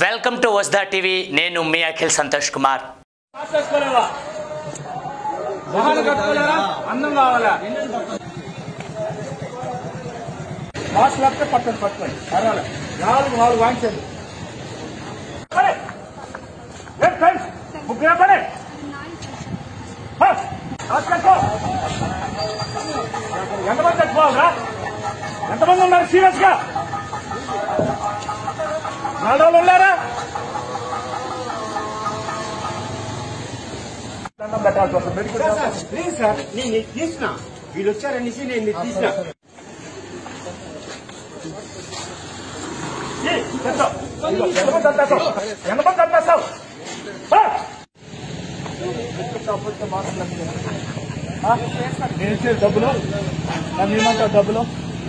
Welcome to వస్దా TV నేను మీ అఖిల్ సంతోష్ కుమార్ చేసుకోలేవా మొహాలు కట్టుకోలేరా అన్నం కావాలా మాస్క్ లేకపోతే పట్టండి పట్టుకోండి పర్వాలే నాలుగు నాలుగు వాయించండి పడే. ఏం ఫ్రెండ్స్ ముగ్గురే పడే హా, మాస్క్ కట్టుకో. ఎంతమంది చచ్చిపోవాలరా ఎంతమంది ఉన్నారు సీరియస్ గా నాలుగు రోజులు ఉన్నారా దండం పెట్టాల్సి వస్తుంది medical sir, sir, please sir నేను ఇది తీసిన వీళ్ళు వచ్చారనేసి నేను ఇది తీసిన ఏయ్, తెచ్చో. ఇదిగో, ఎంతమంది చంపేస్తావు ఎంతమంది చంపేస్తావు ఆ? ఆ? నేను ఇచ్చే డబ్బులు నన్ను ఇమ్మంటావు డబ్బులు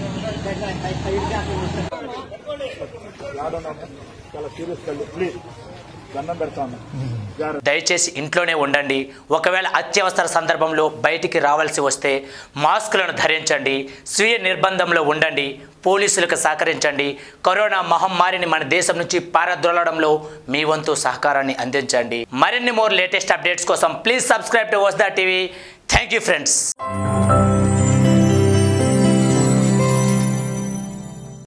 యాదవ్ చాలా సీరియస్ కళ్ళు ప్లీజ్ దండం పెడతాను జాగ్రత్త దయచేసి ఇంట్లోనే ఉండండి ఒకవేళ అత్యవసర సందర్భంలో బయటికి రావాల్సి వస్తే మాస్కులను ధరించండి స్వీయ నిర్బంధంలో ఉండండి పోలీసులకు సహకరించండి కరోనా మహమ్మారిని మన దేశం నుంచి పారద్రోలడంలో మీ వంతు సహకారాన్ని అందించండి మరిన్ని మోర్ లేటెస్ట్ అప్డేట్స్ కోసం ప్లీజ్ సబ్స్క్రైబ్ టు వస్దా టీవీ థ్యాంక్ యూ ఫ్రెండ్స్